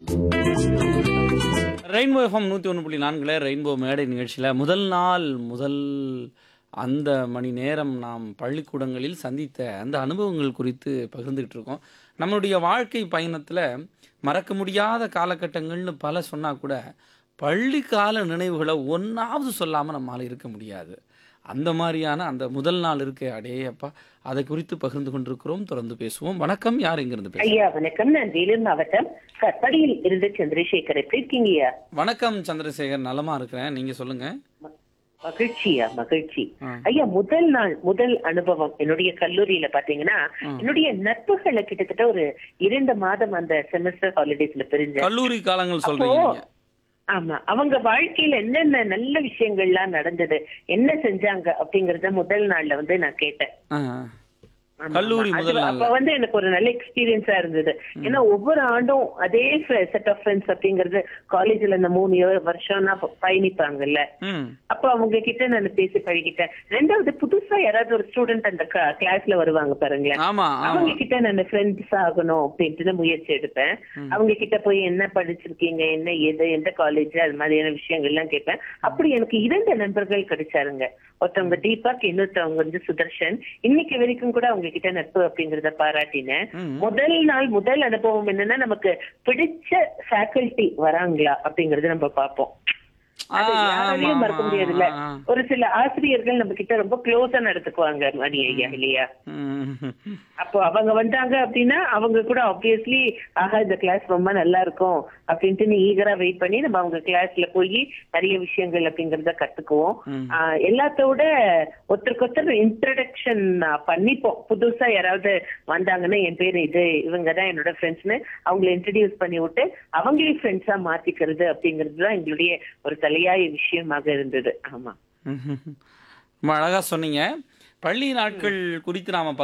Rainbow FM நூற்றி ஒன்று புள்ளி நான்கில் ரெயின்போ மேடை நிகழ்ச்சியில் முதல் நாள் முதல் அந்த மணி நேரம் நாம் பள்ளிக்கூடங்களில் சந்தித்த அந்த அனுபவங்கள் குறித்து பகிர்ந்துக்கிட்டு இருக்கோம் நம்மளுடைய வாழ்க்கை பயணத்தில் மறக்க முடியாத காலகட்டங்கள்னு பல சொன்னால் கூட பள்ளி கால நினைவுகளை ஒன்றாவது சொல்லாமல் நம்மால் இருக்க முடியாது அந்த மாதிரியான அந்த முதல் நாள் இருக்கே அடே அப்பா அதை குறித்து பகிர்ந்து கொண்டிருக்கிறோம் தொடர்ந்து பேசுவோம் வணக்கம் யார் இங்கிருந்து பேசுவோம் ஐயா வணக்கம் நான் வேலூர் மாவட்டம் கற்படியில் இருந்து சந்திரசேகர் எப்படி இருக்கீங்கய்யா வணக்கம் சந்திரசேகர் நலமா இருக்கிறேன் நீங்க சொல்லுங்க மகிழ்ச்சியா மகிழ்ச்சி ஆ. ஐயா முதல் நாள் முதல் அனுபவம் என்னுடைய கல்லூரியில பாத்தீங்கன்னா என்னுடைய நட்புகளை கிட்டத்தட்ட ஒரு இரண்டு மாதம் அந்த செமஸ்டர் ஹாலிடேஸ்ல பிரிஞ்சேன் கல்லூரி காலங்கள் சொல்றீங்க நீங்க ஆமா அவங்க வாழ்க்கையில என்னென்ன நல்ல விஷயங்கள்லாம் நடந்தது என்ன செஞ்சாங்க அப்படிங்கறத முதல் நாள்ல வந்து நான் கேட்டேன் ஆ. ஆமா, கல்லூரி ஆமா. முதல் அது அப்ப வந்து எனக்கு ஒரு நல்ல எக்ஸ்பீரியன்ஸா இருந்தது ஏன்னா ஒவ்வொரு ஆண்டும் அதே செட் ஆஃப் ஃப்ரெண்ட்ஸ் அப்படிங்கறது காலேஜ்ல இந்த மூணு year- வருஷம்னா ப- பயணிப்பாங்கல்ல ம் அப்ப அவங்க கிட்ட நான் பேசி பழகிட்டேன் ரெண்டாவது புதுசா யாராவது ஒரு ஸ்டூடெண்ட் அந்த கிளாஸ்ல வருவாங்க பாருங்களேன் ஆமா ஆமா அவங்க கிட்ட நான் ஃப்ரெண்ட்ஸ் ஆகணும் அப்படின்ட்டு நான் முயற்சி எடுப்பேன் அவங்க கிட்ட போய் என்ன படிச்சிருக்கீங்க என்ன எது எந்த காலேஜ் அது மாதிரியான விஷயங்கள் எல்லாம் கேட்பேன் அப்படி எனக்கு இரண்டு நண்பர்கள் கிடைச்சாருங்க ஒருத்தவங்க தீபக் இன்னொருத்தவங்க வந்து சுதர்ஷன் இன்னைக்கு வரைக்கும் கூட அவங்க கிட்ட நட்பு அப்படிங்கறத பாராட்டினேன் ம். முதல் நாள் முதல் அனுபவம் என்னன்னா நமக்கு பிடிச்ச ஃபேக்கல்டி வராங்களா அப்படிங்கறத நம்ம பார்ப்போம் அது ஆ, யாராலையும் ஆமா, மறக்க முடியாதுல்ல ஆ, ஆ. ஒரு சில ஆசிரியர்கள் நம்ம கிட்ட ரொம்ப க்ளோஸா நடத்துக்குவாங்க மணி ஐயா இல்லையா ம். அப்போ அவங்க வந்தாங்க அப்படின்னா அவங்க கூட ஆப்வியஸ்லி ஆஹா இந்த கிளாஸ் ரொம்ப நல்லா இருக்கும் அப்படின்ட்டு நீ ஈகரா வெயிட் பண்ணி நம்ம அவங்க கிளாஸ்ல போய் நிறைய விஷயங்கள் அப்படிங்கறத கத்துக்குவோம் ம். ஆஹ் எல்லாத்தோட ஒருத்தருக்கு ஒருத்தர் இன்ட்ரடக்ஷன் பண்ணிப்போம் புதுசா யாராவது வந்தாங்கன்னா என் பேர் இது இவங்க தான் என்னோட ஃப்ரெண்ட்ஸ்னு அவங்களை இன்ட்ரடியூஸ் பண்ணி விட்டு அவங்களே ஃப்ரெண்ட்ஸா மாத்திக்கிறது அப்படிங்கிறது தான் எங்களுடைய ஒரு தலையாய விஷயமாக இருந்தது ஆமா ரொம்ப அழகா சொன்னீங்க பள்ளி நாட்கள் குறித்து நாம